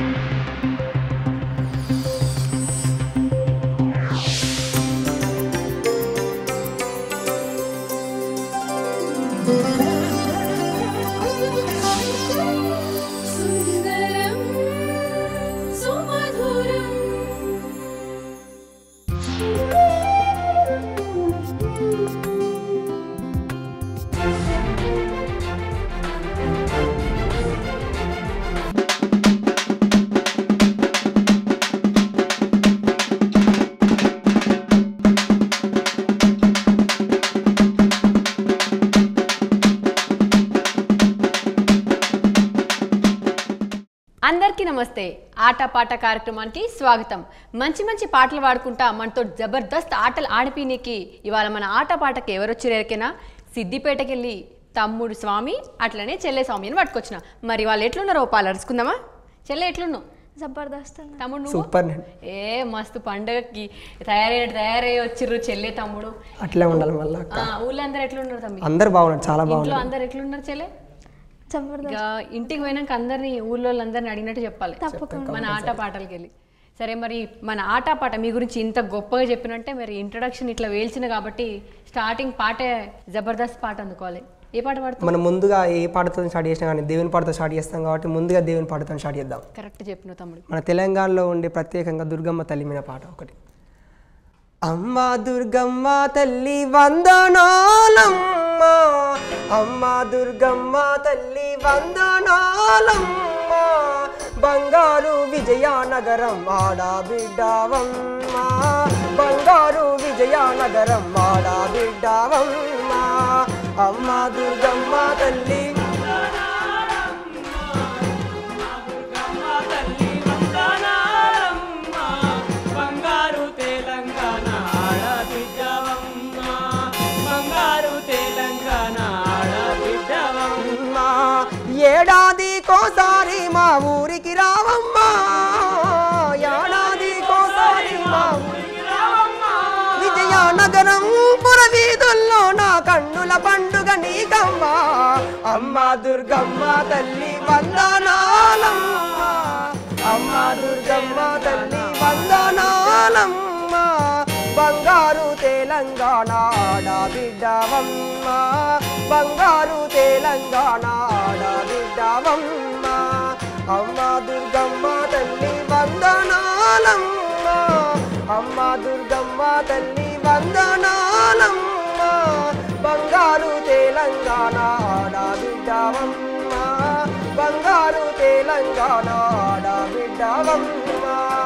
సుందరం సుమధురం అందరికీ నమస్తే ఆటపాట కార్యక్రమానికి స్వాగతం మంచి మంచి పాటలు పాడుకుంటా మనతో జబర్దస్త్ ఆటలు ఆడిపినికి ఇవాళ మన ఆటపాటకి ఎవరొచ్చారు ఎరికైనా సిద్దిపేటకి వెళ్ళి తమ్ముడు స్వామి అట్లనే చెల్లె స్వామి అని పట్టుకొచ్చిన మరి వాళ్ళు ఎట్లున్నారో పాలు అరుచుకుందామా చెల్లె ఎట్లున్నావు జబర్దస్త్ అన్న తమ్ముడు నువ్వు సూపర్ నేను ఏ మస్తు పండగకి తయారయ్యి తయారయ్యి వచ్చిర్రు చెల్లె తమ్ముడు అట్లే ఉండాలి మళ్ళీ అక్క ఆ, ఊళ్ళో అందరు ఎట్లున్నారు తమ్మి అందరు బాగున్నారు చాలా ఇంట్లో బాగున్నారు అందరు ఎట్లున్నారు చెల్లె జబర్దస్త్ ఇక ఇంటికి పోయినాక అందరినీ ఊళ్ళో వాళ్ళందరినీ అడిగినట్టు చెప్పాలి తప్పకుండా. మన ఆట పాటలకి వెళ్ళి సరే మరి మన ఆట పాట మీ గురించి ఇంత గొప్పగా చెప్పినంటే మరి ఇంట్రడక్షన్ ఇట్లా వేల్చిన కాబట్టి స్టార్టింగ్ పాటే జబర్దస్త్ పాట అందుకోవాలి ఏ పాట పాడుతాం మనం ముందుగా ఏ పాటతో స్టార్ట్ చేసినా కానీ దేవుని పాటతో స్టార్ట్ చేస్తాం కాబట్టి ముందుగా దేవుని పాటతో స్టార్ట్ చేద్దాం కరెక్ట్ చెప్పిన తమ్ముడు మన తెలంగాణలో ఉండే ప్రత్యేకంగా దుర్గమ్మ తల్లి మీద పాట ఒకటి అమ్మ దుర్గమ్మ తల్లి వందనాలమ్మ అమ్మ దుర్గమ్మ తల్లి వందనాలమ్మ బంగారు విజయనగరం ఆడబిడ్డవమ్మ బంగారు విజయనగరం ఆడబిడ్డవమ్మ అమ్మ దుర్గమ్మ తల్లి బంగారు తెలంగాణ ఆడబిడ్డవమ్మ బంగారు తెలంగాణ ఆడబిడ్డవమ్మ అమ్మా ఏడాది కోసారి మా ఊరికి రావమ్మా ఏడాది కోసారి మా ఊరికి విజయనగరం పురవీధుల్లో నా కన్నుల పండుగ నీకమ్మా అమ్మ దుర్గమ్మ తల్లి వందనాలమ్మ అమ్మ దుర్గమ్మ తల్లి వందనాలమ్మ బంగారు తెలంగాణ ఆడబిడ్డవమ్మ బంగారు తెలంగాణ ఆడబిడ్డవమ్మ అమ్మ దుర్గమ్మ తల్లి వందనాలమ్మ అమ్మ దుర్గమ్మ తల్లి వందనాలమ్మ బంగారు తెలంగాణ ఆడబిడ్డవమ్మ బంగారు తెలంగాణ ఆడబిడ్డవమ్మ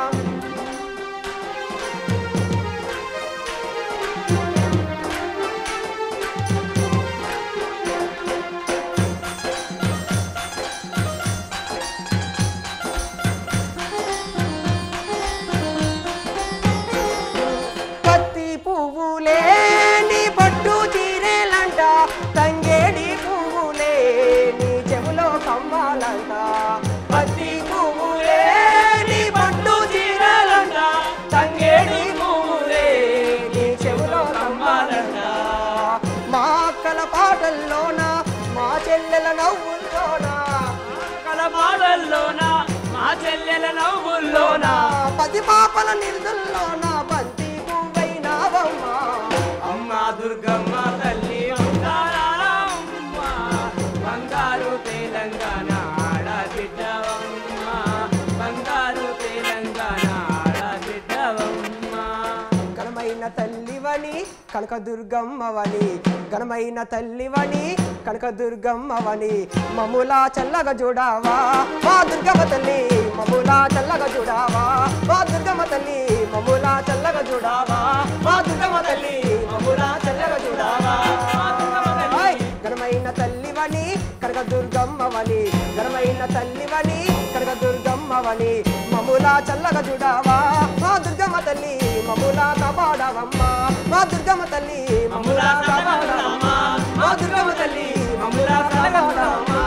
కత్తి పువ్వులే నీ పట్టు చీరేలంట తంగేడి పువ్వులే నీ చెవులో కమ్మాలంట కత్తి పువ్వులే నీ పట్టు చీరేలంట తంగేడి పువ్వులే నీ చెవులో కమ్మాలంట మా అక్కల పాటల్లోన మా చెల్లెల నవ్వుల్లోన కల పాటల్లోన మా చెల్లెల నవ్వుల్లోన పది పాపల నిరుదుల్లోన బంతి పువ్వైనావమ్మా అమ్మ దుర్గమ్మ తల్లి వందనాలమ్మ బంగారు తెలంగాణ ఆడబిడ్డవమ్మ బంగారు తెలంగాణ ఆడబిడ్డవమ్మ ఘనమైన తల్లివని కనకదుర్గమ్మవని ఘనమైన తల్లివని కనకదుర్గమ్మవని మమ్ములా చల్లగా చూడావా మా దుర్గమ్మ తల్లి మమ్ములా చల్లగా చూడావా మా దుర్గమ్మ తల్లి మమ్ములా చల్లగా చూడావా మా దుర్గమ్మ తల్లి మమ్ములా చల్లగా చూడావా ఆయ్! ఘనమైన తల్లివని కనకదుర్గమ్మవని ఘనమైన తల్లివని కనకదుర్గమ్మవని మమ్ములా చల్లగా చూడావా మా దుర్గమ్మ తల్లి మమ్ములా కాపాడవమ్మా మా దుర్గమ్మ తల్లి మమ్ములా కాపాడవమ్మా మా దుర్గమ్మ తల్లి మమ్ములా కాపాడవమ్మా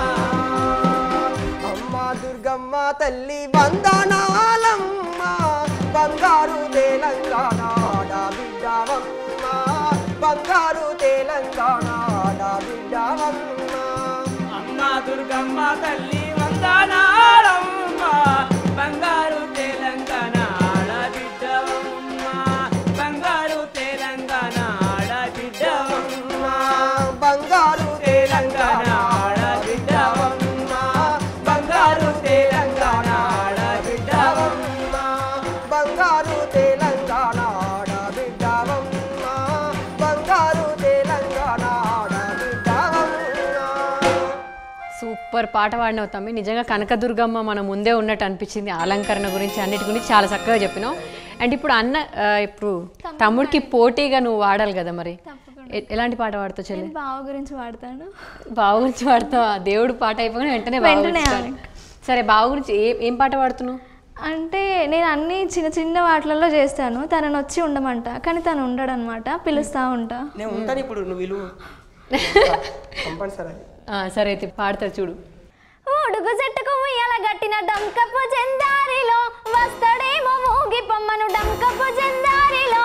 అమ్మా దుర్గమ్మ తల్లి వందనాలమ్మ బంగారు తెలంగాణ ఆడబిడ్డవమ్మ బంగారు తెలంగాణ ఆడబిడ్డవమ్మ అమ్మ దుర్గమ్మ తల్లి వందనాలమ్మ సూపర్ పాట పాడినావు తమ్మి నిజంగా కనకదుర్గమ్మ మన ముందే ఉన్నట్టు అనిపించింది అలంకరణ గురించి అన్నిటి గురించి చాలా చక్కగా చెప్పినావు అండ్ ఇప్పుడు అన్న ఆ, ఇప్పుడు తమ్ముడికి పోటీగా నువ్వు వాడాలి కదా మరి ఎ- ఎలాంటి పాట పాడుతావు చెల్లి నేను బావ గురించి వాడతాను బావ గురించి పాడతావా దేవుడు పాట అయిపోయిన వెంటనే బావ వెంటనే గురించి పాడు. సరే బావ గురించి ఏ ఏం పాట పాడుతున్నావు అంటే నేను అన్ని చిన్న చిన్న వాటిలలో చేస్తాను తనని వచ్చి ఉండమంట కానీ తను ఉండడు అనమాట పిలుస్తూ ఉంటా నేను ఉంటాను ఇప్పుడు నువ్వు విలువ కంపల్సరీ ఆ, సరే అయితే పాడతా చూడు ఊడుగు చెట్టుకు ఉయ్యాల గట్టిన డంకపు జెందారిలో వస్తాడేమో మూగి పొమ్మను డంకపు జెందారిలో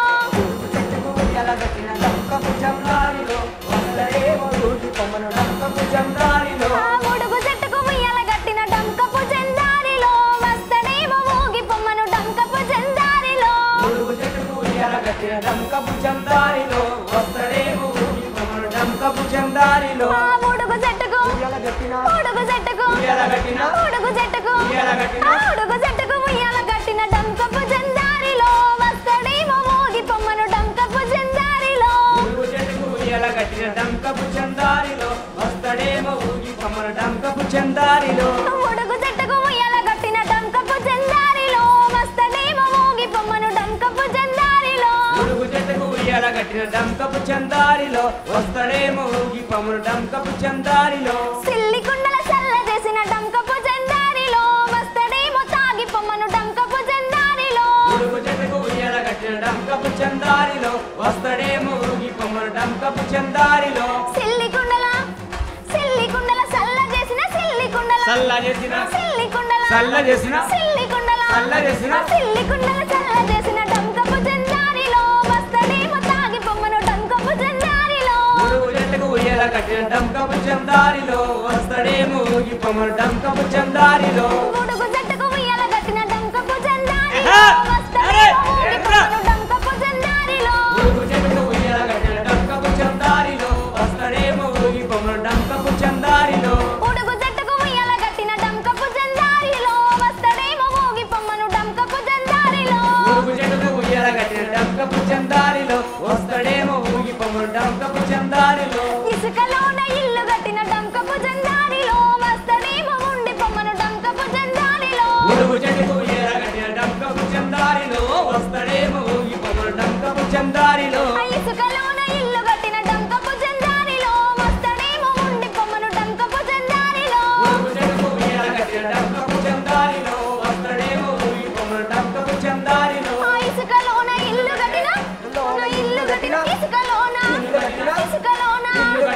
ఆ ఊడుగు చెట్టుకు ఉయ్యాల గట్టిన డంకపు జెందారిలో వస్తాడేమో మూగి పొమ్మను డంకపు జెందారిలో చందారిలో ఆ ఊడుగు చెట్టుకు ఊడుగు చెట్టుకు ఊడుగు చెట్టుకు ఆ ఊడుగు చెట్టుకు ఉయ్యాల గట్టిన డంకపు జెందారిలో వస్తాడేమో మూగి పొమ్మను డంకపు జెందారిలో కట్టిన డంకపు చందారిలో వస్తాడేమో ఊగి కొమ్మల డంకపు చందారిలో ఉడుగు చెట్టుకు ఉయ్యాల గట్టిన డంకపు జెందారిలో వస్తాడేమో మూగి పొమ్మను డంకపు జెందారిలో ఉడుగు చెట్టుకు ఉయ్యాల కట్టిన డంకపు చందారిలో వస్తాడేమో ఊగి కొమ్మల డంకపు చందారిలో సిల్లి కుండల చల్ల చేసిన డంకపు జెందారిలో వస్తాడేమో తాగి పొమ్మను డంకపు జెందారిలో ఉడుగు చెట్టుకు ఉయ్యాల కట్టిన డంకపు చందారిలో వస్తాడేమో ఊగి కొమ్మల డంకపు చందారిలో సిల్లి కుండల సిల్లి కుండల చల్ల చేసిన సిల్లి కుండల చల్ల చేసిన సిల్లి కుండల చల్ల చేసిన సిల్లి కుండల చల్ల చేసిన సిల్లి కుండల చల్ల చేసిన డంకపు జెందారిలో వస్తాడేమో తాగి పొమ్మను డంకపు జెందారిలో ఉడుగు చెట్టుకు ఉయ్యాల కట్టిన డంకపు చందారిలో వస్తాడేమో ఊగి కొమ్మల డంకపు చందారిలో గొడుగు జట్టుకు ఉయ్యాల గట్టిన డంకపు జెండారిలో ఎహా! వస్తాడేమో అరే! ఊగి ఎర్రా! పొమ్మను డంకపు జెండారిలో ఉడుగు చెట్టుకు ఉయ్యాల కట్టిన డంకపు చందారిలో వస్తాడేమో ఊగి కొమ్మల డంకపు చందారిలో ఉడుగు జట్టుకు ఉయ్యాల గట్టిన డంకపు జెండారిలో వస్తాడేమో ఊగి పొమ్మను డంకపు జెండారిలో ఉడుగు చెట్టుకు ఉయ్యాల కట్టిన డంకపు చందారిలో వస్తాడేమో ఊగి కొమ్మల డంకపు చందారిలో ఇసుకలోన ఇల్లు కట్టిన డంకపు జెండారిలో వస్తాడేమో ఉండి పొమ్మను డంకపు జెండారిలో ఉడుగు చెట్టుకు ఉయ్యాల కట్టిన డంకపు చందారిలో వస్తాడేమో ఊగి కొమ్మల డంకపు చందారిలో ఆ ఇసుకలోన ఇల్లు కట్టిన డంకపు జెండారిలో వస్తాడేమో ఉండి పొమ్మను డంకపు జెండారిలో ఉడుగు చెట్టుకు ఉయ్యాల కట్టిన డంకపు చందారిలో వస్తాడేమో ఊగి కొమ్మల డంకపు చందారిలో ఆ ఇసుకలోన ఇల్లు కట్టిన లోన ఇల్లు కట్టిన ఇసుకలోన ఇసుకలోన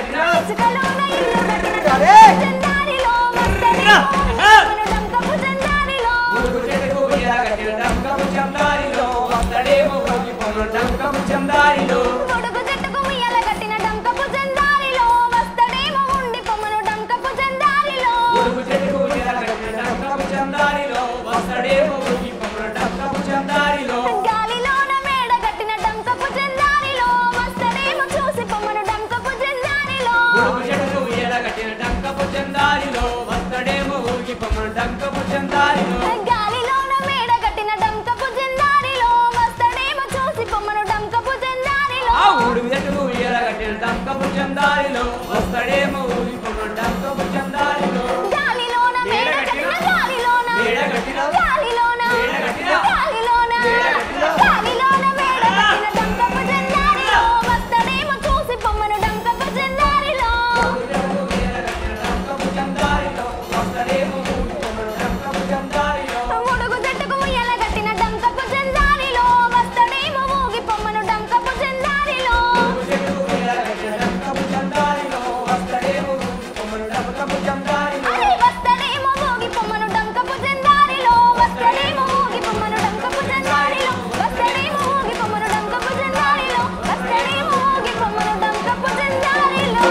ఇసుకలోన ఇల్లు కట్టిన జెండారిలో వస్తాడేమో మన డంకపు జెండారిలో ఉడుగు చెట్టుకు ఉయ్యాల కట్టిన డంకపు చందారిలో వస్తాడేమో ఊగి కొమ్మల డంకపు చందారిలో గొడుగు చెట్టుకు ఉయ్యాల కట్టిన డంకపు జెండారిలో వస్తాడేమో ఉండి పొమ్మను డంకపు జెండారిలో ఉడుగు చెట్టుకు ఉయ్యాల కట్టిన డంకపు చందారిలో వస్తాడేమో ఊగి కొమ్మల డంకపు చందారిలో గాలిలోన మేడ కట్టిన డంకపు జెండారిలో వస్తాడేమో చూసి పొమ్మను డంకపు జెండారిలో ఉడుగు చెట్టుకు ఉయ్యాల కట్టిన డంకపు చందారిలో వస్తాడేమో ఊగి కొమ్మల డంకపు చందారిలో గాలిలోన మేడ కట్టిన డంకపు జెండారిలో వస్తాడేమో చూసి పొమ్మను డంకపు జెండారిలో ఆ ఉడుగు చెట్టుకు ఉయ్యాల కట్టిన డంకపు చందారిలో వస్తాడేమో ఊగి కొమ్మల డంకపు చందారిలో గాలిలోన మేడ కట్టిన గాలిలోన మేడ కట్టిన గాలిలోన మేడ కట్టిన గాలిలోన మేడ కట్టిన గాలిలోన మేడ కట్టిన డంకపు జెండారిలో వస్తాడేమో చూసి పొమ్మను డంకపు జెండారిలో డంకపు చందారిలో వస్తాడేమో ఊగి కొమ్మల డంకపు చందారిలో ముడుగు చెట్టుకు ఉయ్యాల కట్టిన డంకపు జెండారిలో వస్తాడేమో ఊగి పొమ్మను డంకపు జెండారిలో ఉడుగు చెట్టుకు ఉయ్యాల కట్టిన డంకపు చందారిలో వస్తాడేమో ఊగి కొమ్మల డంకపు చందారిలో అరే వస్తాడేమో ఊగి పొమ్మను డంకపు జెండారిలో వస్తాడేమో ఊగి పొమ్మను డంకపు జెండారిలో వస్తాడేమో ఊగి పొమ్మను డంకపు జెండారిలో వస్తాడేమో ఊగి పొమ్మను డంకపు జెండారిలో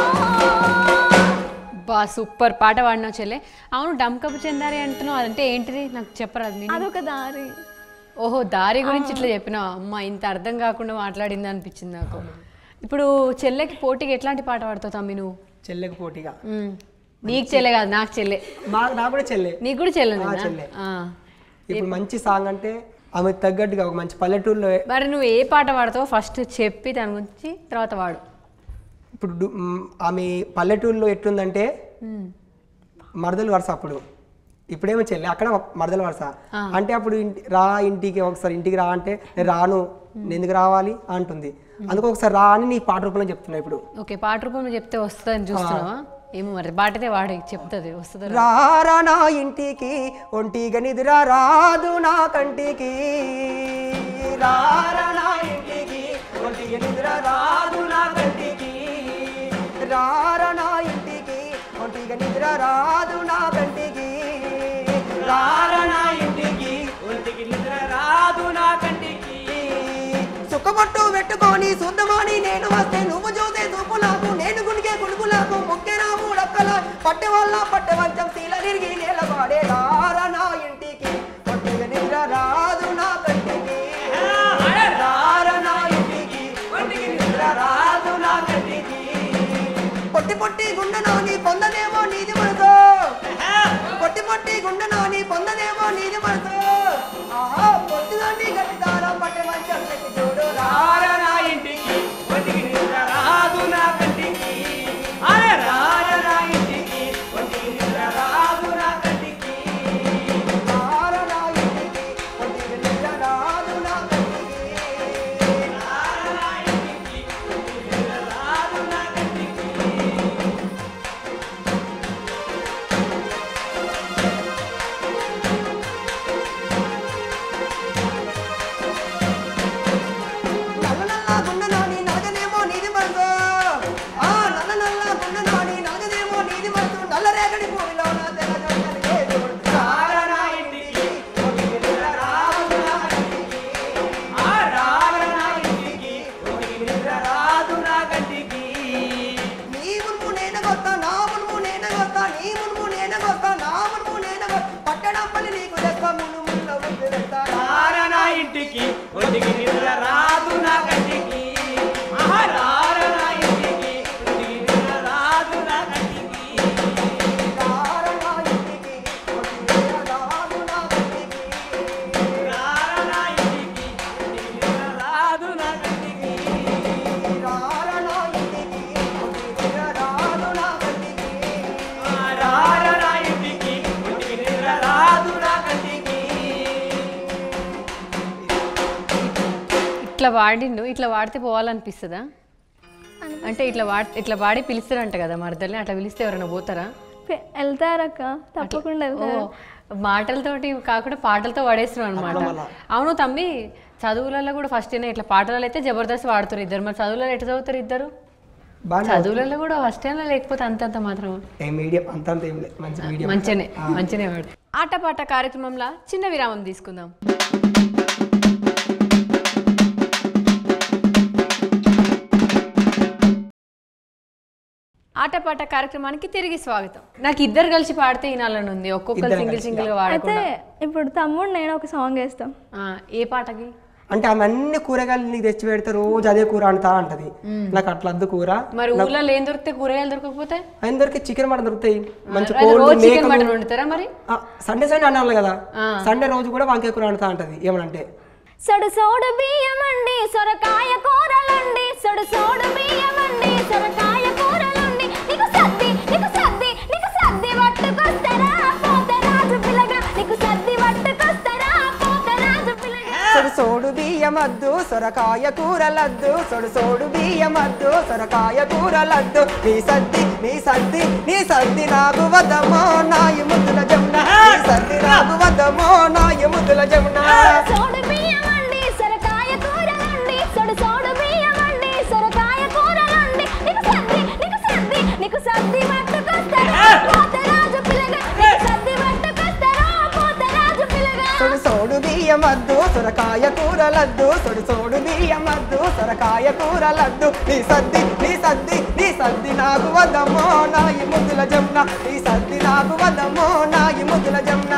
బా సూపర్ పాట పాడినావు చెల్లె అవును డమ్కపు చెందారి అంటున్నావు అదంటే ఏంటిది నాకు చెప్పరాదు నేను అదొక దారి ఓహో దారి గురించి ఇట్లా చెప్పినావు అమ్మ ఇంత అర్థం కాకుండా మాట్లాడింది అనిపించింది నాకు ఇప్పుడు చెల్లెకి పోటీకి ఎట్లాంటి పాట పాడతావు తమ్మి నువ్వు చెల్లెకి పోటీగా ఉమ్. నీకు చెల్లె కాదు నాకు చెల్లె మా నాకు కూడా చెల్లె నీకు కూడా చెల్లె ఆ, చెల్లె. ఇప్పుడు మంచి సాంగ్ అంటే ఆమెకు తగ్గట్టుగా ఒక మంచి పల్లెటూరులో మరి నువ్వు ఏ పాట పాడతావో ఫస్ట్ చెప్పి దాని గురించి తర్వాత వాడు ఇప్పుడు డు- మ్, ఆమె పల్లెటూరులో ఎట్లుందంటే మరదలు వరుస అప్పుడు ఇప్పుడేమో చెల్లి అక్కడ మరదల వరుస అంటే అప్పుడు ఇంటి రా ఇంటికి ఒకసారి ఇంటికి రా అంటే నేను రాను నేను ఎందుకు రావాలి అంటుంది అందుకు ఒకసారి రా అని నీ పాట రూపంలో చెప్తున్నా ఇప్పుడు ఓకే పాట రూపంలో చెప్తే వస్తుందని చూస్తున్నావా ఏమో మరి పాటతే వాడి చెప్తుంది వస్తుంది రారా నా ఇంటికి ఒంటిగా నిద్ర రాదు నా కంటికి రారా నా ఇంటికి ఒంటిగా నిద్ర రాదు నా కంటికి రారా నా ఇంటికి ఒంటిగా నిద్ర రాదు నా కంటికి రారా నా ఇంటికి ఒంటికి నిద్ర రాదు నా కంటికి సుఖపట్టు పెట్టుకొని శుద్ధమని నేను వస్తే నువ్వు చూసే చూపులకు నేను గునిగే గుడుగులకు మొక్కెనా మూడక్కల పట్టె వల్ల పట్టె వంచం శీల తిరిగి నిలబడే రారా నా ఇంటికి ఒంటిగా నిద్ర రాదు నా కంటికి రారా నా ఇంటికి ఒంటికి నిద్ర రాదు నా కంటికి పొట్టి పొట్టి గుండెనో నీ పొందనేమో నీది మనసు పొట్టి పొట్టి గుండెనో నీ పొందనేమో నీది మనసు ఆహా పొట్టిదాన్ని గట్టి దారం పట్టె మంచం పెట్టి చూడు రా రారా నా ఇంటికి ఒంటికి నిద్ర రాదు నా కంటికి అరే రారా నా ఇంటికి ఒంటికి నిద్ర రాదు నా కంటికి రారా నా ఇంటికి ఒంటికి నిద్ర రాదు నా కంటికి రారా నా ఇంటికి ఒంటికి నిద్ర రాదు నా కంటికి నల్ల నల్ల గుండె నాని నలగనేమో నీది మనసు ఆ నల్ల నల్ల గుండె నాని నలగనేమో నీది మనసు నల్ల రేగడి భూమిలో నా తెల్ల జొన్నలు లేదు రారా నా ఇంటికి ఒంటికి నిద్ర రాదు నా కంటికి ఆ రారా నా ఇంటికి ఒంటికి నిద్ర రాదు నా కంటికి నీ మునుము నేను కొత్త నా మునుము నేను కొత్త నీ మునుము నేను కొత్త నా మునుము నేను కొత్త పట్టడం పని నీకు తెస్త మునుముల్లో ముందు తెస్తా రారా నా ఇంటికి ఒంటికి నిద్ర రాదు నా కంటికి ఆహా రారా నా ఇంటికి ఒంటికి నిద్ర రాదు నా కంటికి రారా నా ఇంటికి ఒంటి నిద్ర రాదు నా కంటికి. రారా నా ఇంటికి ఒంటికి నిద్ర రాదు నా కంటికి రారా నా ఇంటికి ఒంటి నిద్ర రాదు నా కంటికి. ఆ రారా నా ఇంటికి ఒంటికి నిద్ర రాదు నా కంటికి ఇట్లా వాడిండు ఇట్లా వాడితే పోవాలనిపిస్తుందా అంటే ఇట్లా వాడి ఇట్లా వాడి పిలుస్తారంట కదా మరదల్ని అట్లా పిలిస్తే ఎవరైనా పోతారా పె- వెళ్తారక్క తప్పకుండా ఓ వెళ్తారు మాటలతోటి కాకుండా పాటలతో వాడేస్తున్నాం అనమాట అవును తమ్మి చదువులలో కూడా ఫస్ట్ ఇట్లా పాటలలో అయితే జబర్దస్త్ వాడుతారు ఇద్దరు మరి చదువులలో ఎట్లా చదువుతారు ఇద్దరు బాగా చదువులలో కూడా ఫస్ట్ లేకపోతే అంతంత మాత్రం ఏ మీడియం అంతంత ఏం లేదు మంచి మీడియం మంచినే మంచినే వాడు ఆటపాట కార్యక్రమంలో చిన్న విరామం తీసుకుందాం ఆటపాట కార్యక్రమానికి తిరిగి స్వాగతం నాకు ఇద్దరు కలిసి పాడితే వినాలని ఉంది ఒక్కొక్కరు ఇద్దరం సింగిల్ కలిసి సింగిల్ గా అయితే వాడకుండా ఇప్పుడు తమ్ముడు నేను ఒక సాంగ్ వేస్తాం ఆ, ఏ పాటకి అంటే ఆమె అన్ని కూరగాయలు నీకు తెచ్చి పెడితే రోజు అదే కూర అంటా అంటది నాకు అట్లా అద్దు కూర మరి ఊర్లలో ఏం దొరికితే కూరగాయలు దొరకకపోతే అందరికి చికెన్ మటన్ దొరుకుతాయి మంచి అది కోళ్ళు రోజు చికెన్ మేకలు మటన్ వండుతారా మరి సండే సండే అన్నారు కదా సండే రోజు కూడా వంకాయ కూర అంటా అంటది ఏమనంటే సొడు సోడు బియ్యమండి సొరకాయ కూరలండి సొడు సోడు బియ్యమండి సొరకాయ కూరలండి నీకు సద్ది నీకు సద్ది నీకు సద్ది పట్టుకొస్తారా పోతరాజు పిల్లగా నీకు సద్ది పట్టుకొస్తారా పోతరాజు పిల్లగా సొడు సోడు బియ్యమద్దు సొరకాయ కూరలద్దు సొడు సోడు బియ్యమద్దు సొరకాయ కూరలద్దు నీ సద్ది నీ సద్ది నీ సద్ది నాకు వద్దమో నాయి ముద్దుల జమున నీ సద్ది నాకు వద్దమో నాయి ముద్దుల జమున సోడు బియ్యమండి సొరకాయ కూరలండి సొడు సోడు బియ్యమండి సొరకాయ కూరలండి నీకు సద్ది నీకు సద్ది నీకు సద్ది పట్టుకొస్తారా పోతరాజు పిల్లగా నీకు సద్ది పట్టుకొస్తారా పోతరాజు పిల్లగా సొడు సోడు బియ్యమద్దు సొరకాయ కూరలద్దు సొడు సోడు బియ్యమద్దు సొరకాయ కూరలద్దు నీ సద్ది నీ సద్ది నీ సద్ది నాకు వద్దమో నాయి ముద్దుల జమున నీ సద్ది నాకు వద్దమో నాయి ముద్దుల జమున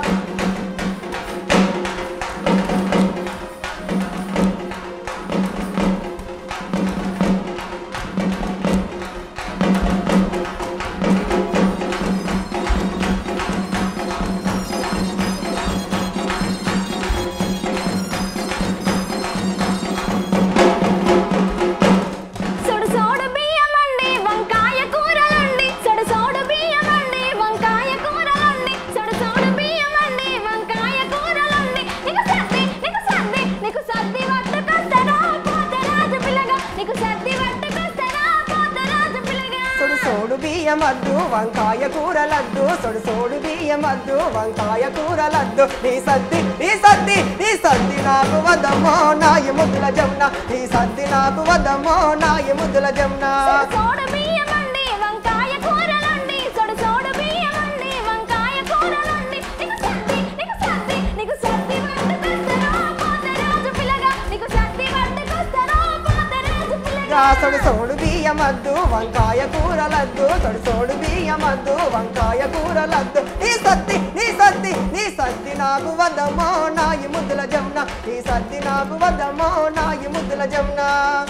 సొడు సోడు బియ్యమండి వంకాయ కూరలండి సొడు సోడు బియ్యమండి వంకాయ బియ్యమద్దు వంకాయ కూరలద్దు సొడు సోడు బియ్యమద్దు వంకాయ కూరలద్దు నీ సద్ది నీ సద్ది నీ సద్ది నాకు వదమ్మో నాయి ముద్దుల జమున నీ సద్ది నాకు వదమ్మో నాయి ముద్దుల జమున సోడు బియ్యమండి వంకాయ కూరలండి సొడు సోడు బియ్యమండి వంకాయ కూరలండి నీకు సద్ది నీకు సద్ది నీకు సద్ది పట్టుకొస్తారో పోతరాజు పిల్లగా నీకు సద్ది పట్టుకొస్తారో పోతరాజు పిల్లగా రాసడు సోడు బియ్యమద్దు వంకాయ కూరలద్దు సొడు సోడు బియ్యమద్దు వంకాయ కూరలద్దు నీ సద్ది నీ సద్ది నీ సద్ది నాకు వదమ్మో నాయి ముద్దుల జమున నీ సద్ది నాకు వదమ్మో నాయి ముద్దుల జమున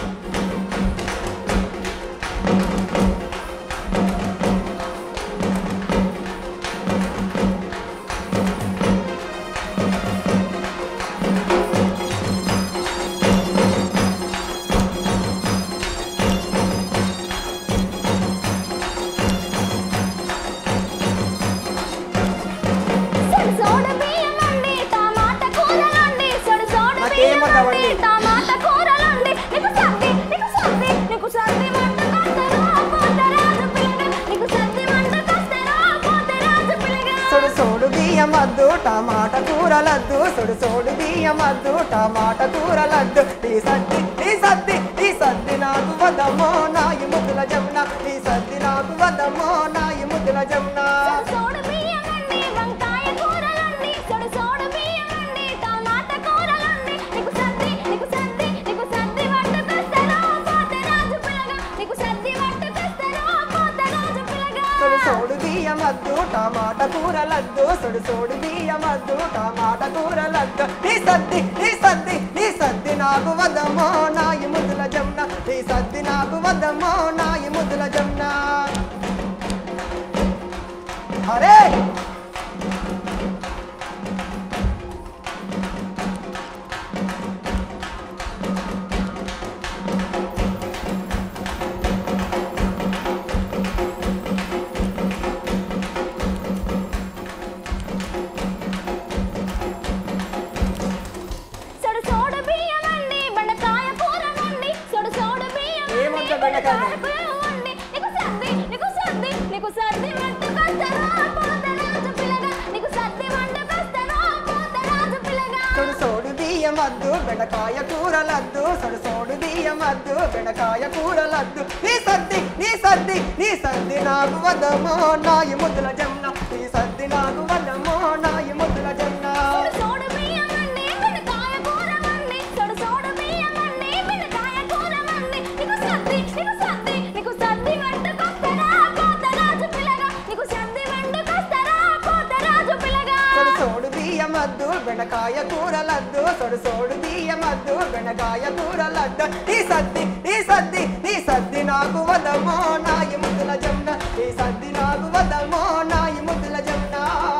సొడు సోడు బియ్యమండి టమాటా కూరలండి సొడు సోడు నాకేం వద్దవండి? బియ్యమండి టమాటా కూరలండి నీకు సద్ది నీకు సద్ది నీకు సద్ది పట్టుకొస్తారో పోతరాజు పిల్లగా నీకు సద్ది పట్టుకొస్తారో పోతరాజు పిల్లగా సొడు సోడు బియ్యమద్దు టమాట కూరలద్దు సొడు సోడు బియ్యమద్దు టమాట కూరలద్దు నీ సద్ది నీ సద్ది నీ సద్ది నాకు వదమ్మో నాయి ముద్దుల జమున నీ సద్ది నాకు వదమ్మో నాయి ముద్దుల జమున సోడు బియ్యమండి వంకాయ కూరలండి సొడు సోడు బియ్యమండి టమాటా కూరలండి నీకు సద్ది నీకు సద్ది నీకు సద్ది పట్టుకొస్తారో పోతరాజు పిల్లగా నీకు సద్ది పట్టుకొస్తారో పోతరాజు పిల్లగా సొడు సోడు బియ్యమద్దు టమాట కూరలద్దు సొడు సోడు బియ్యమద్దు టమాట కూరలద్దు నీ సద్ది నీ సద్ది నీ సద్ది నాకు వదమ్మో నాయి ముద్దుల జమున నీ సద్ది నాకు వదమ్మో నాయి ముద్దుల జమున అరే సొడు సోడు బియ్యమండి బెండకాయ కూరమండి సొడు సోడు బియ్యమండి ఏమొద్దు బెండకాయ? బెండకాయ కూరమండి నీకు సద్ది నీకు సద్ది నీకు సద్ది పట్టుకొస్తారో పోతరాజు పిల్లగా నీకు సద్ది పట్టుకొస్తారో పోతరాజు పిల్లగా సొడు సోడు బియ్యమద్దు బెండకాయ కూరలద్దు సొడు సోడు బియ్యమద్దు బెండకాయ కూరలద్దు నీ సద్ది నీ సద్ది నీ సద్ది నాకు వదమో నాయి ముద్దుల జమున నీ సద్ది నాకు వదమో నాయి ముద్దుల జమున సొడు సోడు బియ్యమండి బెండకాయ కూరమండి సొడు సోడు బియ్యమండి బెండకాయ కూరమండి నీకు సద్ది నీకు సద్ది నీకు సద్ది పట్టుకొస్తారా పోతరాజు పిల్లగా నీకు సద్ది పట్టుకొస్తారా పోతరాజు పిల్లగా సొడు సోడు బియ్యమద్దు బెండకాయ కూరలద్దు సొడు సోడు బియ్యమద్దు బెండకాయ కూరలద్దు నీ సద్ది నీ సద్ది నీ సద్ది నాకు వదమో నాయి ముద్దుల జమున నీ సద్ది నాకు వదమో నాయి ముద్దుల జమున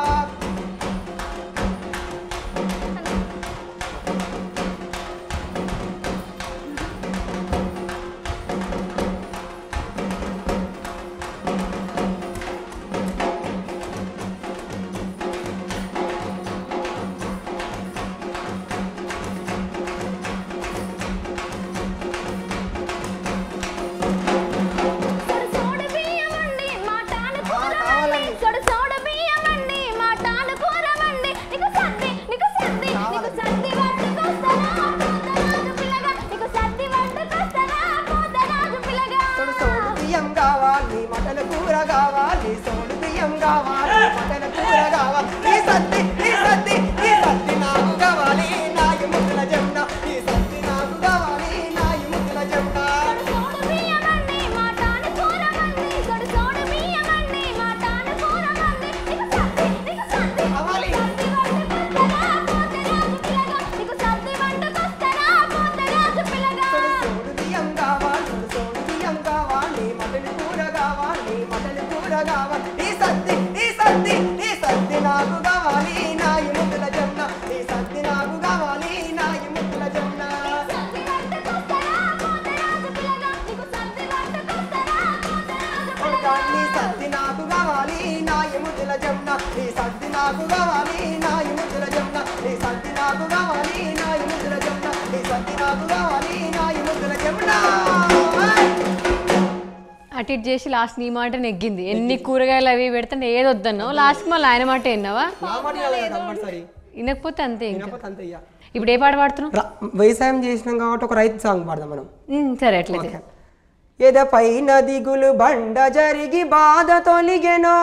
సొడు సోడు బియ్యమండి మాటాను కూరమండి కావాలండి. సొడు సోడు బియ్యమండి మాటాను కూరమండి నీకు సద్ది నీకు సద్ది నీకు సద్ది పట్టుకొస్తారా పోతరాజు పిల్లగా నీకు సద్ది పట్టుకొస్తారా పోతరాజు పిల్లగా సొడు సోడు బియ్యం కావాలి మటన్ కూర కావాలి సోడు బియ్యం కావాలి మటన్ కూర కావాలి నీ సద్ది నీ సద్ది నీ సద్ది నాకు కావాలి నాయి ముద్దుల జమున నీ సద్ది నాకు కావాలి నాయి ముద్దుల జమున సొడు సోడు బియ్యమండి మాటాను కూరమండి సొడు సోడు బియ్యమండి మాటాను కూరమండి నీకు సద్ది నీకు సద్ది కావాలి. సద్ది పట్టుకొస్తారా పోతరాజు పిల్లగా నీకు సద్ది పట్టుకొస్తారా పోతరాజు పిల్లగా సొడు సోడు బియ్యం కావాలి సొడు సోడు బియ్యం కావాలి మటన్ కూర కావాలి మటన్ కూర కావాలి నీ సద్ది నీ సద్ది నీ సద్ది నాకు కావాలి నాయి ముద్దుల జమున నీ సద్ది నాకు కావాలి నాయి ముద్దుల జమున సద్ది పట్టుకొస్తారా పోతరాజు పిల్లగా నీకు సద్ది పట్టుకొస్తారా పోతరాజు కొడుకా, పిల్లగా నీ సద్ది నాకు కావాలి నా ఎముతుల జమున నీ సద్ది నాకు కావాలి నా ఎముతుల జమున నీ సద్ది నాకు కావాలి నా ఎముతుల జమున నీ సద్ది నాకు కావాలి నా ఎముతుల జమున అటు ఇటు చేసి లాస్ట్ నీ మాట నెగ్గింది ఎన్ని కూరగాయలు అవి పెడితే ఏది వద్దన్నావు లాస్ట్ మళ్ళీ ఆయన మాట విన్నావా నా మాట వినాలి కదా కంపల్సరీ వినకపోతే అంతే ఇంకా వినకపోతే అంతే ఇక ఇప్పుడు ఏ పాట పాడుతున్నావు రా- వ్యవసాయం చేసినాం కాబట్టి ఒక రైతు సాంగ్ పాడదాం మనం ఉమ్, సరే అట్లయితే ఎదపైన దిగులు బండ జరిగి బాధ తొలిగెనో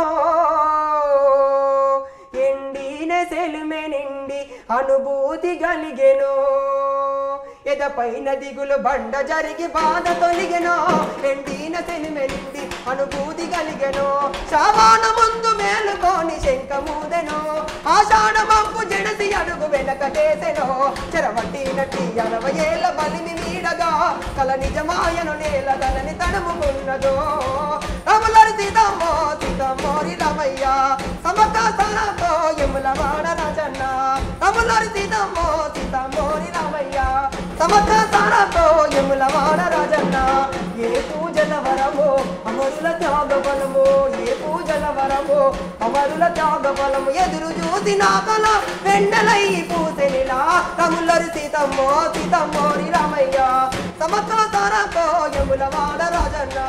ఎండిన సెలుమె నిండి అనుభూతి కలిగెను ఎదపైన దిగులు బండ జరిగి బాధ తొలిగెనో ఎండిన సెలుమె నిండి అనుభూతి కలిగెను శ్రావణ ముందు మేలుకోని శంఖమూదెను ఆషాఢ మంపు జడసి అడుగు వెనకటేసెను చెరవట్టి నట్టి అరవై ఏళ్ళ బలిమి వీడగా కల నిజమాయను నేల దలని తడుముకున్నదో రములరి సీతమ్మో సీతమ్మోరి రమయ్య సమక సనతో యముల వాడ రాజన్న రములరి సీతమ్మో సీతమ్మోరి రమయ్య సమక సనతో యముల వాడ రాజన్న ఏ పూజల వరమో అమరుల త్యాగ బలము ఏ పూజల వరము అమరుల త్యాగ బలము ఎదురు చూసి నా కల వెండలై పూసెనిలా రములరి సీతమ్మో సీతమ్మోరి రామయ్య సమక సనతో యముల వాడ రాజన్న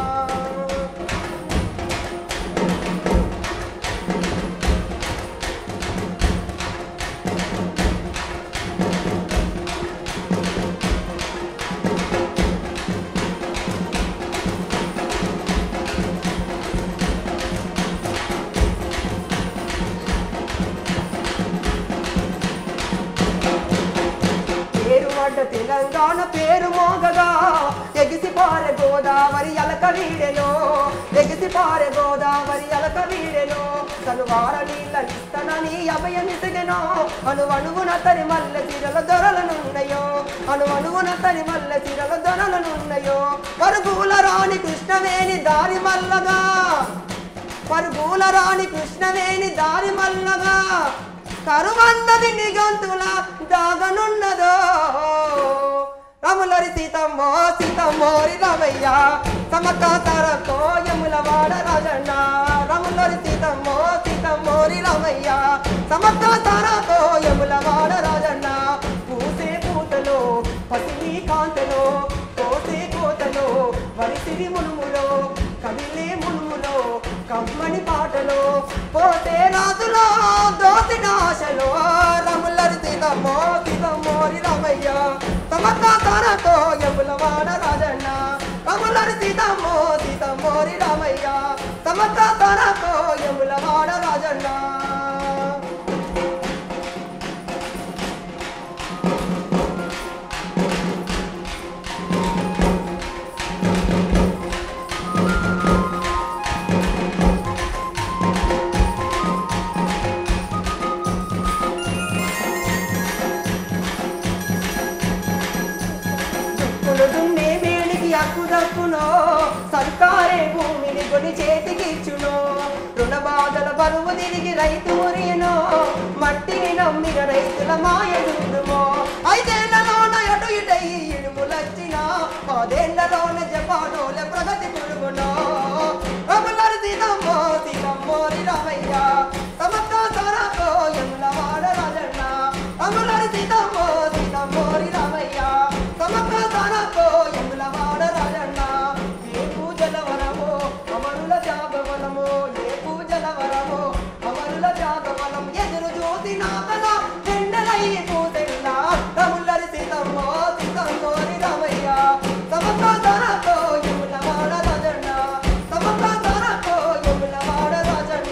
పేరు అడ్డ తెలంగాణ పేరు మోగగా ఎగిసి పారె గోదావరి అలక వీడెను ఎగిసి పారె గోదావరి అలక వీడెను తను వార నీళ్ళ ఇస్తనని అభయమిసగెను అను అణువున తరి మల్లె చీరల దొరలనున్నయో అను అణువున తరి మల్లె చీరల దొరలనున్నయో పరుగుల రాణి కృష్ణవేణి దారి మల్లగా పరుగుల రాణి కృష్ణవేణి దారి మల్లగా కరువన్నది నిగంతుల దాగనున్నదో రములరి సీతమ్మో సీతమ్మోరి రమయ్య సమక తరతో యముల వాడ రాజన్న రములరి సీతమ్మో సీతమ్మోరి రమయ్య సమక తరతో యముల వాడ రాజన్న పూసే పూతలో పసిమి కాంతలో కోసే కోతలో వరిసిరి మునుములో కవిలే మునుములో కమ్మని పాటలో పోతే రాజులో దోసి నాశలో రములరి సీతమ్మో సీతమ్మోరి రమయ్య సమక తరతో యముల వాడ రాజన్న రములరి సీతమ్మో సీతమ్మోరి రామయ్య సమక తరతో యముల వాడ రాజన్న దున్నే వేడికి అక్కు దక్కునో సర్కారే భూమిని కొని చేతికి ఇచ్చునో రుణ బాధల బరువు తిరిగి రైతు మురియనో మట్టిని నమ్మిన రైతుల మాయ దూరుమో ఐదేళ్లలోన అటు ఇటయి ఇడుములొచ్చిన పదేళ్లలోన జపానోల ప్రగతి పురుగునో రములరి సీతమ్మో సీతమ్మోరి రామయ్య సమక్క సరకో యముల వాడ రాజన్న రములరి సీతమ్మో సీతమ్మోరి రామయ్య సమక్క సరకో యముల వాడ రాజన్న ఏ పూజల వరమో అమరుల త్యాగవనమో ఏ పూజల వరమో అమరుల త్యాగవనం ఎదురు చూసి నాకల ఎండలై పూసెల్ల రములరి సీతమ్మో సీతమ్మోరి రామయ్య సమక్క సరకో యముల వాడ రాజన్న సమక్క సరకో యముల వాడ రాజన్న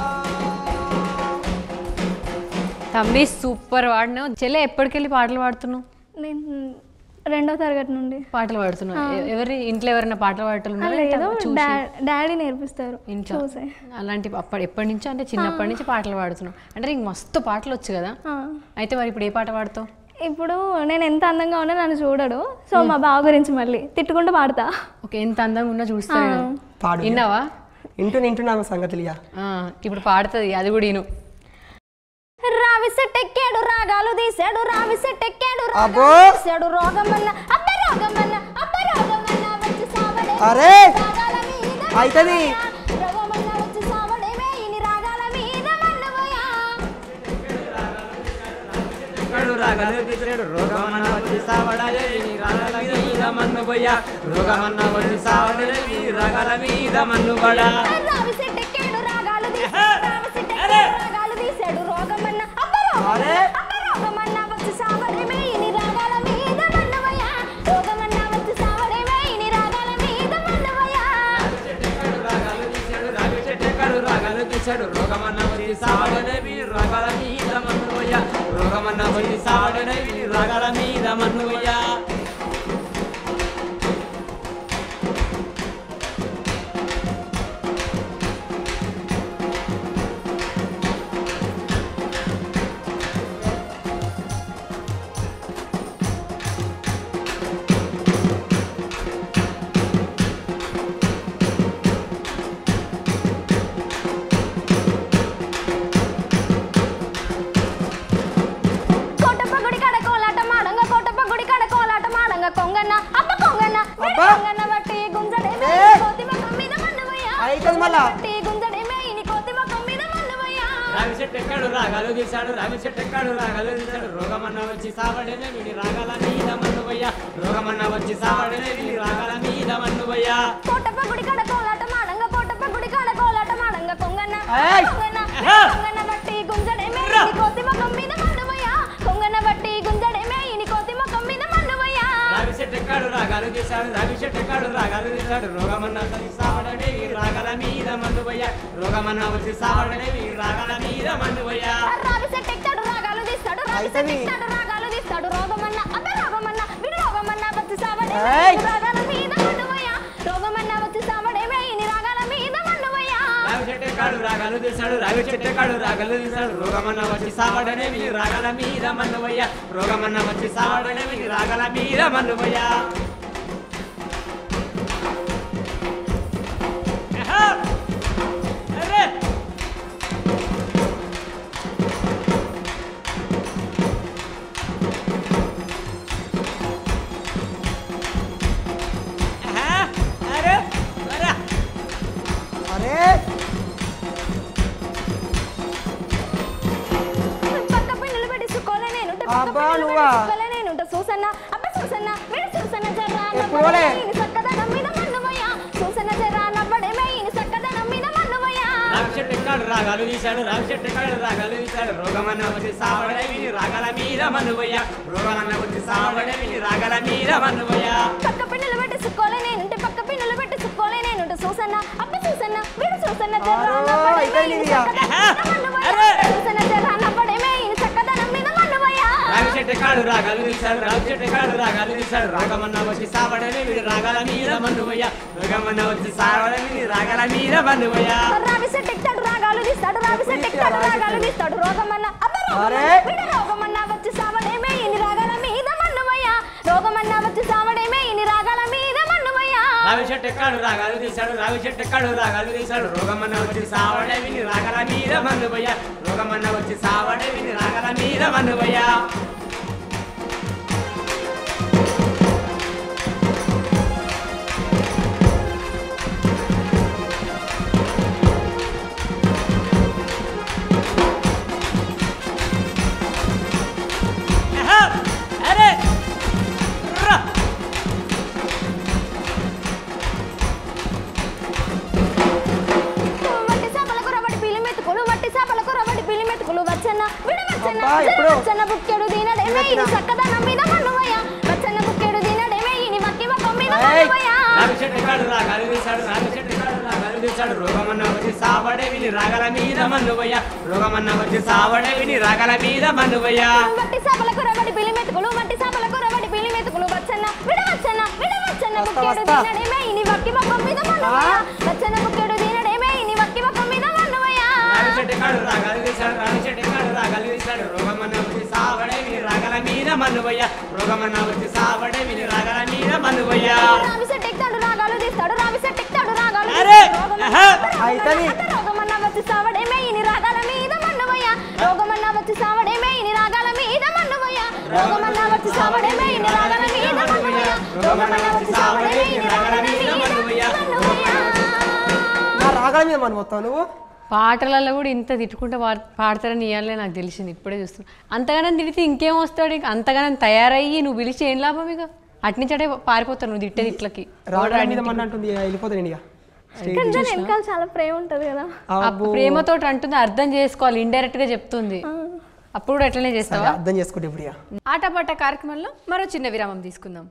తమ్మి సూపర్ వాడినావు చెల్లె ఎప్పటికెళ్ళి పాటలు పాడుతున్నావు నేను రెండో తరగతి నుండి పాటలు పాడుతున్నావు ఎ- ఎవరి ఇంట్లో ఎవరైనా పాటలు పాడటం లేదు డా- డాడీ నేర్పిస్తారు ఇంట్లో చూసే అలాంటి అప్పటి ఎప్పటి నుంచో అంటే చిన్నప్పటి నుంచి పాటలు పాడుతున్నావు అంటే నీకు మస్తు పాటలు వచ్చు కదా ఆ. అయితే మరి ఇప్పుడు ఏ పాట పాడతావు ఇప్పుడు నేను ఎంత అందంగా ఉన్నా నన్ను చూడడు సో మా బావ గురించి మళ్ళీ తిట్టుకుంటూ పాడతా ఓకే ఎంత అందంగా ఉన్నా చూస్తాను పాడు విన్నావా ఇంటూ వింటున్నాము సంగతులియా ఆ, ఇప్పుడు పాడుతుంది అది కూడా విను రావి సెట్టెక్కాడు రాగాలు తీసాడు రావి సెట్టెక్కాడు అబ్బో! రాగాలు తీసాడు రోగమన్న అబ్బ రోగమన్న అబ్బ రోగమన్న వచ్చి సావడే అరే! రాగాల మీద అయితది. రోగమన్న వచ్చి సావడే వేయిని రాగాల మీద మన్నవయా చెట్టెక్కడు రాగలు తీసాడు రోగమన్న వచ్చి సావడలే నీ రాగల మీద మన్ను పోయ రోగమన్న వచ్చి సావడలే నీ రాగల మీద మన్ను పడ రావి చెట్టెక్కాడు రాగాలు తీసాడు రావి చెట్టెక్కాడు రాగాలు తీసాడు రోగమన్న అబ్బ అరే. రోగమన్న అబ్బ రోగమన్న వచ్చి సావడమే ఇని రాగాల మీద మన్నవయ్య రోగమన్న వచ్చి సావడమే ఇని రాగాల మీద మన్నవయ్య చెట్టెక్కడు రాగలు తీసాడు రావి చెట్టెక్కడు రాగలు తీసాడు రోగమన్న వచ్చి సావడలే నీ రాగల మీద మన్ను పోయ రోగమన్న వచ్చి సావడలే నీ రాగల మీద మన్ను పోయ కోటప్ప గుడి కాడ కోలాట మాడంగ కోటప్ప గుడి కాడ కోలాట మాడంగ కొంగన్న అబ్బ కొంగన్న వీడు అబ్బా. కొంగన్న బట్టి గుంజడేమే ఏ. కోతి మొఖం మీద మన్నవయ్య అయితది మళ్ళా. బట్టి గుంజడేమే ఇని కోతి మొఖం మీద మన్నవయ్య రావి చెట్టెక్కడు రాగాలు తీశాడు రావి చెట్టెక్కడు రాగాలు తీశాడు రోగమన్న వచ్చి సావడనే వీడి రాగాల మీద మన్ను పోయ రోగమన్న వచ్చి సావడనే వీడి రాగాల మీద మన్ను పోయ కోటప్ప గుడి కాడ కోలాట మాడంగ కోటప్ప గుడి కాడ కోలాట మాడంగ కొంగన్న ఏయ్. కొంగన్న ఏ. కొంగన్న బట్టి గుంజడేమే రా. ఇని కోతి మొఖం మీద మన్నవయ్య కొంగన్న బట్టి గుంజడేమే ఇని కోతి మొఖం మీద మన్నవయ్య రావి చెట్టెక్కడు రాగాలు తీశాడు రావి చెట్టెక్కడు రాగాలు తీశాడు రోగమన్న వచ్చి సావడనే వీడి రాగాల మీద మన్ను పోయ రోగమన్న వచ్చి సావడనే వీడి రాగాల మీద మన్ను పోయ రావి సెట్ ఎక్కాడు రాగాలు తీస్తాడు రావి సెట్ అయితది. ఎక్కాడు రాగాలు తీస్తాడు రోగమన్న అబ్బే రోగమన్న వీడు రోగమన్న వచ్చి సావడే ఏయ్. రాగాల మీద మన్నువయ్య రోగమన్న వచ్చి సావడేమే ఇని రాగాల మీద మన్నువయ్య రావి చెట్టెక్కడు రాగాలు తీశాడు రావి చెట్టెక్కడు రాగాలు తీశాడు రోగమన్న వచ్చి సావడనే వీడి రాగాల మీద మన్ను పోయ రోగమన్న వచ్చి సావడనే వీడి రాగాల మీద మన్ను పోయ ఆహా! అరే! ఆహా! అరే! అరే! అరే పక్క పిన్నులు పెట్టి సుక్కోలే నేనుంటే పక్క అబ్బా, పిన్నులు నువ్వా? పెట్టి సుక్కోలే నేనుంటే చూసన్న అబ్బ చూసన్న వీడు చూసన్న జర్రా ఎప్పుడు పోలే? ఇని సక్కదనం మీద మన్నువయ్య చూసన్న జర్రా నవ్వడేమే ఇని సక్కదనం మీద మన్నువయ్య రామచెట్టెక్కాడు రాగాలు తీశాడు రామచెట్టెక్కాడు రాగాలు తీశాడు రోగమన్న వచ్చి సావడే విని రాగల మీద మనువయ్య రోగమన్న వచ్చి సావడే విని రాగల మీద మనువయ్య పక్క పిన్నులు పెట్టి సుక్కోలే నేనుంటే పక్క పిన్నులు పెట్టి సుక్కోలే నేనుంటే చూసన్న అబ్బ చూసన్న వీడు చూసన్న జర్రా ఆరో, నవ్వడేమే ఇదే ఇని నీదిగా. సక్కదనం మీద మన్నువయ్య అరే! చూసన్న జర్రా నవ్వడేమే ఇని సక్కదనం మీద మన్నువయ్య రామచెట్టెక్కాడు రాగాలు తీశాడు రామచెట్టెక్కాడు రాగాలు తీశాడు రోగమన్న వచ్చి సావడే విని రాగల మీద మనువయ్య రోగమన్న వచ్చి సావడే విని రాగల మీద మనువయ్య రావి సెట్ ఎక్కాడు రాగాలు తీస్తాడు రావి సెట్ ఎక్కాడు రాగాలు తీస్తాడు రోగమన్న అబ్బ అరే! రోగమన్న వీడు రోగమన్న వచ్చి సావడేమే ఇని రాగాల మీద మన్నువయ్య రోగమన్న వచ్చి సావడేమే ఇని రాగాల మీద మన్నువయ్య రావి చెట్టెక్కాడు రాగాలు తీశాడు రావి చెట్టెక్కాడు రాగాలు తీశాడు రోగమన్న వచ్చి సావడే విని రాగల మీద మనువయ్య రోగమన్న వచ్చి సావడే విని రాగల మీద మనువయ్య ఆహా! అరే! రా! మట్టి చేపల కూర వడి పిలి మెతుకులు మట్టి చేపల కూర వడి పిలి మెతుకులు వచ్చన్న విడ వచ్చన్న అబ్బా, ఎప్పుడు? వచ్చన్న బుక్కెడు దీనడేమే ఇని తినొచ్చునా? సక్కదనం మీద మన్నువయ్య వచ్చన్న బుక్కెడు దీనడేమే ఇని వక్కి మొక్కం మీద ఏయ్! మన్నువయ్య రావి చెట్టెక్కాడు రాగాలు తీశాడు రావి చెట్టెక్కాడు రాగాలు తీశాడు రోగమన్న వచ్చి సావడే విని రాగల మీద మన్నువయ్య రోగమన్న వచ్చి సావడే విని రాగల మీద మన్నువయ్య మట్టి చేపల కూర వడి పిలి మెతుకులు మట్టి చేపల కూర వడి పిలి మెతుకులు వచ్చన్న విడ వచ్చన్న విడ వచ్చన్న వస్తా, బుక్కెడు వస్తా. దీనడేమే ఇని వక్కి మొక్కం మీద మన్నువయ్య వచ్చన్న బుక్కెడు దీనడేమే ఇని వక్కి మొక్కం మీద మన్నువయ్య రావి చెట్టెక్కాడు రాగాలు తీశాడు రావి చెట్టెక్కాడు రాగాలు తీశాడు రోగమన్న వచ్చి సావడే విని రాగల మీద మన్నువయ్య రోగమన్న వచ్చి సావడే విని రాగల మీద మన్నువయ్య రావి సెట్ ఎక్కుతాడు రాగాలు తీస్తాడు రావి సెట్ ఎక్కుతాడు రాగాలు అరే! తీస్తాడు. రోగమన్న ఆహా! అయితది. అత్త రోగమన్న వచ్చి సావడేమే ఇని రాగాల మీద మన్నువయ్య రోగమన్న వచ్చి సావడేమే ఇని రాగాల మీద మన్నువయ్య రోగమన్న వచ్చి సావడేమే ఇని రాగాల మీద మన్నువయ్య రోగమన్న వచ్చి సావడేమే ఇని రాగాల మీద మన్నువయ్య నా రాగాల మీద మనం మొత్తం నువ్వు పాటలలో కూడా ఇంత తిట్టుకుంటూ పాడ- పాడతారని ఇవ్వాలే నాకు తెలిసింది ఇప్పుడే చూస్తున్నా అంతగానం తిడితే ఇంకేం వస్తాడు ఇక అంతగానం తయారయ్యి నువ్వు పిలిచి ఏం లాభం ఇక అట్నుంచి అటే పారిపోతావు నువ్వు తిట్టే తిట్లకి రావడం మీద మన అంటుంది ఇక వెళ్ళిపోతాను నేను ఇక కానీ దాని వెనకాల చాలా ప్రేమ ఉంటది కదా ఆ ప్రేమతోటి అంటుంది అర్థం చేసుకోవాలి ఇండైరెక్ట్ గా చెప్తుంది అప్పుడు కూడా అట్లనే చేస్తావా అర్థం చేసుకుంటే ఇప్పుడు ఇక ఆటపాట కార్యక్రమంలో మరో చిన్న విరామం తీసుకుందాం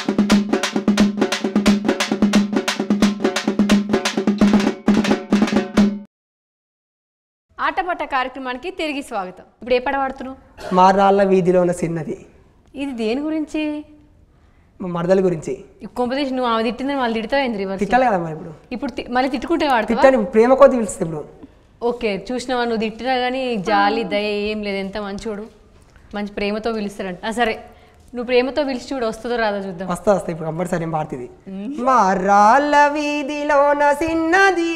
ఆటపాట కార్యక్రమానికి తిరిగి స్వాగతం ఇప్పుడు ఏ పాట పాడుతున్నావు మారాళ్ళ వీధిలో ఉన్న చిన్నది ఇది దేని గురించి మా మరదల గురించి కొంపదీసి నువ్వు ఆమె తిట్టిందని వాళ్ళు తిడతావు ఏంది రివర్స్ తిట్టాలి కదా మరి ఇప్పుడు ఇప్పుడు తి- మళ్ళీ తిట్టుకుంటే వాడుతావా తిట్టాను ప్రేమ కొద్ది పిలుస్తుంది ఇప్పుడు ఓకే చూసినావా నువ్వు తిట్టినా కానీ జాలి దయ ఏం లేదు ఎంత మంచోడు మంచి ప్రేమతో పిలుస్తారంట ఆ, సరే నువ్వు ప్రేమతో పిలిచి చూడు వస్తుందో రాదో చూద్దాం వస్తా వస్తా ఇప్పుడు కంపల్సరీ ఏం పాడుతుంది మారాళ్ళ వీధిలోన చిన్నది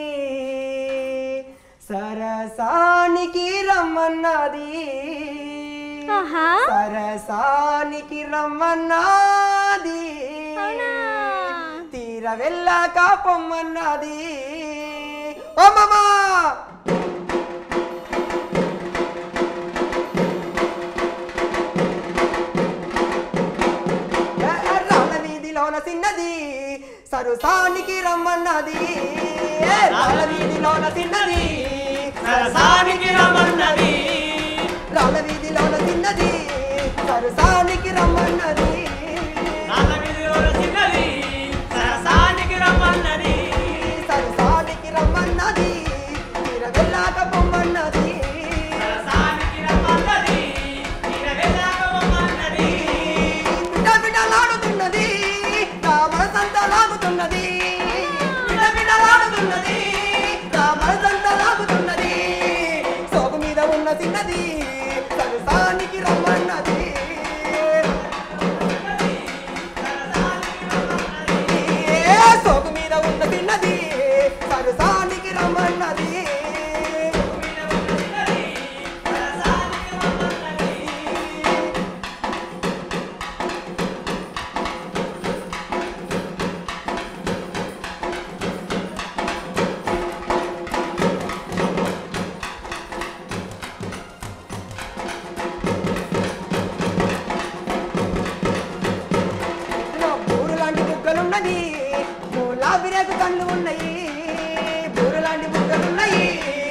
సరసానికి రమ్మన్నది ఆహా సరసానికి రమ్మన్నది తీర వెళ్ళాక పొమ్మన్నది ఓ మామా రాళ్ళ వీధిలోన చిన్నది సరసానికి రమ్మన్నది ఏ రాళ్ళ వీధిలోన చిన్నది సరసానికి రమ్మన్నది రాళ్ళ వీధిలోన చిన్నది సరసానికి రమ్మన్నది నాన్న వీధిలోన చిన్నది సరసానికి రమ్మన్నది సరసానికి రమ్మన్నది తీర వెళ్ళాక పొమ్మన్నది సరసానికి రమ్మన్నది తీర వెళ్ళాక రమ్మన్నది బిడ్డ బిడ్డలాడుతున్నది నా మనసంతా లాగుతున్నది బిడ్డ బిడ్డలాడుతున్నది నా మనసంతా లాగుతున్నది సోగు మీద ఉన్న చిన్నది సరసానికి రమ్మన్నది ఏ సోగు మీద ఉన్న చిన్నది సరసానికి రమ్మన్నది బూరు లాంటి బుగ్గలున్నది గులాబీ రేకు కళ్ళు ఉన్నాయి బూరు లాంటి బుగ్గలున్నాయి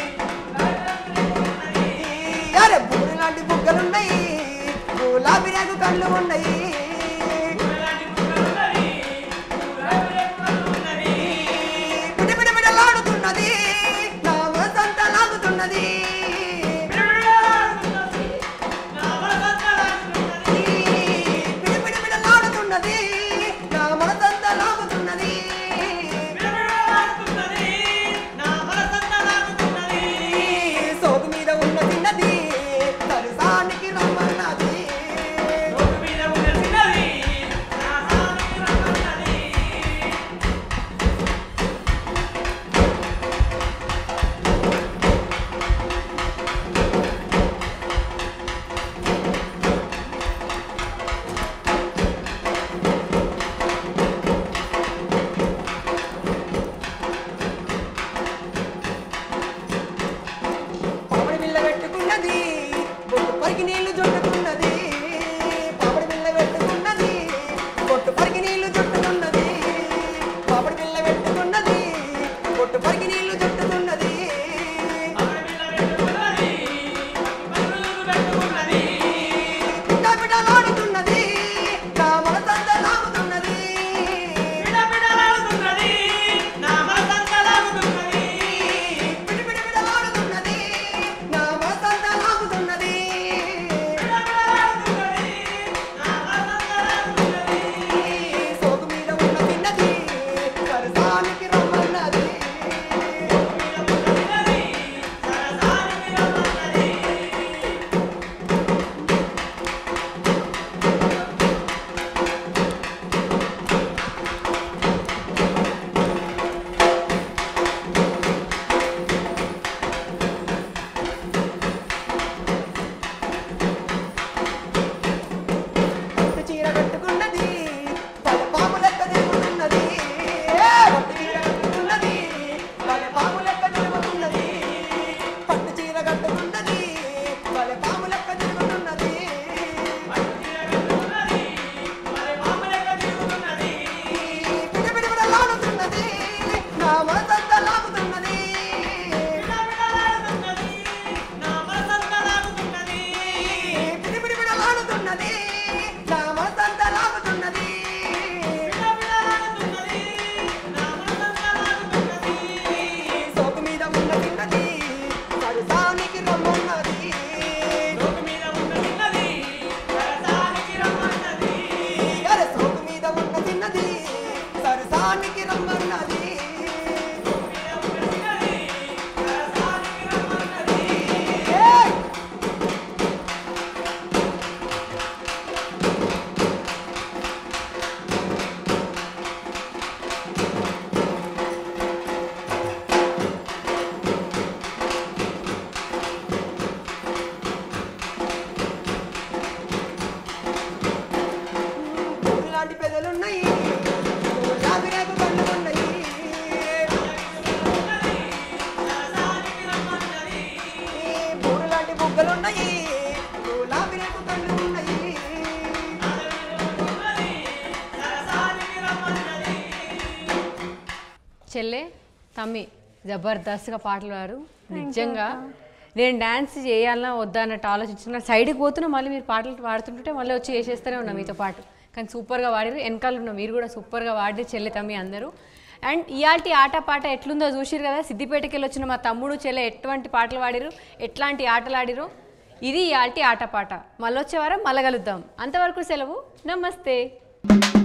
అరే బూరు లాంటి బుగ్గలున్నాయి గులాబీ రేకు కళ్ళు ఉన్నాయి పిడి పిడి పిడలాడుతున్నది నా మనసంతా లాగుతున్నది పిడి పిడి పిడలాడుతున్నది నా మనసంతా లాగుతున్నది సోగు మీద ఉన్న చిన్నది సరసానికి రమ్మన్నది చెల్లె తమ్మి జబర్దస్త్గా పాటలు పాడారు నిజంగా నేను డ్యాన్స్ చేయాలన్నా వద్దా అన్నట్టు ఆలోచించిన సైడ్కి పోతున్నా మళ్ళీ మీరు పాటలు పాడుతుంటే మళ్ళీ వచ్చి చేసేస్తూనే ఉన్నా మీతో పాటు కానీ సూపర్గా వాడారు వెనకాల ఉన్న మీరు కూడా సూపర్గా వాడి చెల్లి తమ్మి అందరూ అండ్ ఇయాల్టి ఆట పాట ఎట్లుందో చూసిరు కదా సిద్దిపేటకి వెళ్ళి వచ్చిన మా తమ్ముడు చెల్లె ఎటువంటి పాటలు పాడిరు ఎట్లాంటి ఆటలు ఆడిరు ఇది ఇయాల్టి ఆట పాట మళ్ళీ వచ్చే వారం మళ్ళీ కలుద్దాం అంతవరకు సెలవు నమస్తే